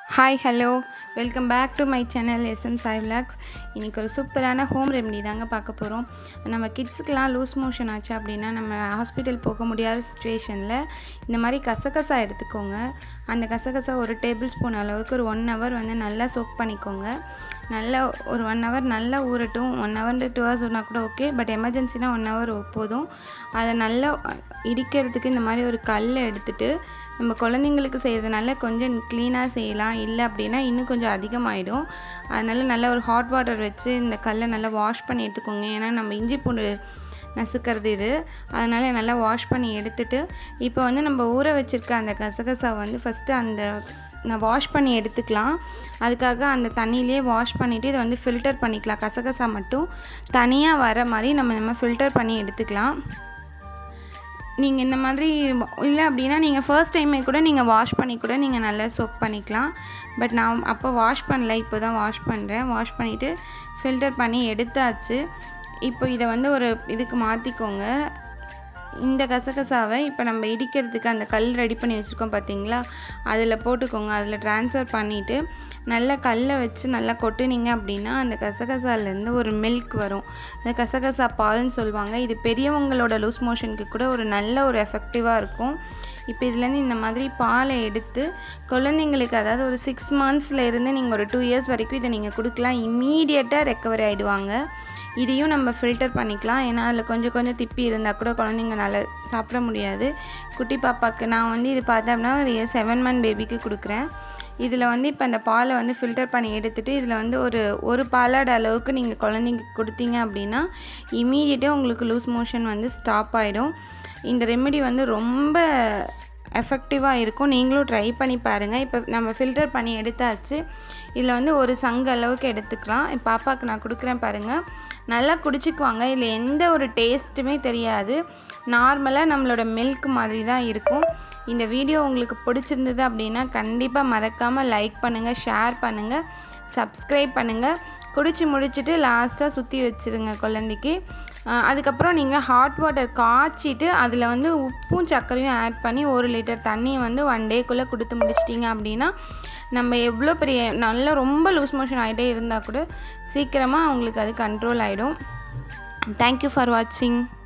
hi hello welcome back to my channel SM Sai vlogs இன்றைக்கி ஒரு சூப்பரான ஹோம் ரெமெடி தாங்க பார்க்க போகிறோம் நம்ம கிட்ஸுக்கெலாம் லூஸ் மோஷன் ஆச்சு அப்படின்னா நம்ம ஹாஸ்பிட்டல் போக முடியாத சுச்சுவேஷனில் இந்த மாதிரி கசகசா எடுத்துக்கோங்க அந்த கசகசா ஒரு டேபிள் ஸ்பூன் அளவுக்கு ஒரு ஒன் ஹவர் வந்து நல்லா சோக் பண்ணிக்கோங்க நல்லா ஒரு ஒன் ஹவர் நல்லா ஊறட்டும் ஒன் ஹவர் டூ ஹவர்ஸ் ஊறினா கூட ஓகே பட் எமர்ஜென்சினா ஒன் ஹவர் போதும் அதை நல்லா இடிக்கிறதுக்கு இந்த மாதிரி ஒரு கல்லை எடுத்துகிட்டு நம்ம குழந்தைங்களுக்கு செய்கிறதுனால கொஞ்சம் க்ளீனாக செய்யலாம் இல்லை அப்படின்னா இன்னும் கொஞ்சம் அதிகமாகிடும் அதனால் நல்லா ஒரு ஹாட் வாட்டர் வச்சு இந்த கல்லை நல்லா வாஷ் பண்ணி எடுத்துக்கோங்க ஏன்னா நம்ம இஞ்சி பூண்டு நசுக்கிறது இது அதனால் நல்லா வாஷ் பண்ணி எடுத்துட்டு இப்போ வந்து நம்ம ஊற வச்சுருக்க அந்த கசகசா வந்து ஃபஸ்ட்டு அந்த நான் வாஷ் பண்ணி எடுத்துக்கலாம் அதுக்காக அந்த தண்ணியிலே வாஷ் பண்ணிவிட்டு இதை வந்து ஃபில்டர் பண்ணிக்கலாம் கசகசா மட்டும் தனியாக வர மாதிரி நம்ம நம்ம ஃபில்டர் பண்ணி எடுத்துக்கலாம் நீங்கள் இந்த மாதிரி இல்லை அப்படின்னா நீங்கள் ஃபர்ஸ்ட் டைமே கூட நீங்கள் வாஷ் பண்ணி கூட நீங்கள் நல்லா சோப் பண்ணிக்கலாம் பட் நான் அப்போ வாஷ் பண்ணல இப்போ தான் வாஷ் பண்ணுறேன் வாஷ் பண்ணிவிட்டு ஃபில்டர் பண்ணி எடுத்தாச்சு இப்போ இதை வந்து ஒரு இதுக்கு மாற்றிக்கோங்க இந்த கசகசாவை இப்போ நம்ம இடிக்கிறதுக்கு அந்த கல் ரெடி பண்ணி வச்சுருக்கோம் பார்த்தீங்களா அதில் போட்டுக்கோங்க அதில் ட்ரான்ஸ்ஃபர் பண்ணிவிட்டு நல்லா கல்லை வச்சு நல்லா கொட்டுனீங்க அப்படின்னா அந்த கசகசாலேருந்து ஒரு மில்க் வரும் அந்த கசகசா பால்னு சொல்லுவாங்க இது பெரியவங்களோட லூஸ் மோஷனுக்கு கூட ஒரு நல்ல ஒரு எஃபெக்டிவாக இருக்கும் இப்போ இதுலேருந்து இந்த மாதிரி பாலை எடுத்து குழந்தைங்களுக்கு அதாவது ஒரு சிக்ஸ் மந்த்ஸில் இருந்து நீங்கள் ஒரு டூ இயர்ஸ் வரைக்கும் இதை நீங்கள் கொடுக்கலாம் இம்மீடியட்டாக ரெக்கவரி ஆகிடுவாங்க இதையும் நம்ம ஃபில்டர் பண்ணிக்கலாம் ஏன்னா அதில் கொஞ்சம் கொஞ்சம் திப்பி இருந்தால் கூட குழந்தைங்க நல்லா சாப்பிட முடியாது குட்டி பாப்பாவுக்கு நான் வந்து இது பார்த்தோம்னா ஒரு செவன் மந்த் பேபிக்கு கொடுக்குறேன் இதில் வந்து இப்போ அந்த பாலை வந்து ஃபில்டர் பண்ணி எடுத்துகிட்டு இதில் வந்து ஒரு ஒரு பாலாடு அளவுக்கு நீங்கள் குழந்தைங்க கொடுத்தீங்க அப்படின்னா இமீடியட்டாக உங்களுக்கு லூஸ் மோஷன் வந்து ஸ்டாப் ஆகிடும் இந்த ரெமெடி வந்து ரொம்ப எஃபெக்டிவாக இருக்கும் நீங்களும் ட்ரை பண்ணி பாருங்கள் இப்போ நம்ம ஃபில்டர் பண்ணி எடுத்தாச்சு இதில் வந்து ஒரு சங்கு அளவுக்கு எடுத்துக்கலாம் இப்போ பாப்பாவுக்கு நான் கொடுக்குறேன் பாருங்கள் நல்லா குடிச்சிக்குவாங்க இதில் எந்த ஒரு டேஸ்ட்டுமே தெரியாது நார்மலாக நம்மளோட மில்க் மாதிரி தான் இருக்கும் இந்த வீடியோ உங்களுக்கு பிடிச்சிருந்தது அப்படின்னா கண்டிப்பாக மறக்காமல் லைக் பண்ணுங்கள் ஷேர் பண்ணுங்கள் சப்ஸ்கிரைப் பண்ணுங்கள் குடிச்சு முடிச்சுட்டு லாஸ்ட்டாக சுற்றி வச்சுருங்க குழந்தைக்கு அதுக்கப்புறம் நீங்கள் ஹாட் வாட்டர் காய்ச்சிட்டு அதில் வந்து உப்பும் சர்க்கரையும் ஆட் பண்ணி ஒரு லிட்டர் தண்ணியை வந்து ஒன் டேக்குள்ளே கொடுத்து முடிச்சிட்டிங்க அப்படின்னா நம்ம எவ்வளோ பெரிய நல்லா ரொம்ப லூஸ் மோஷன் ஆகிட்டே இருந்தால் கூட சீக்கிரமாக அவங்களுக்கு அது கண்ட்ரோல் ஆகிடும் தேங்க்யூ ஃபார் வாட்சிங்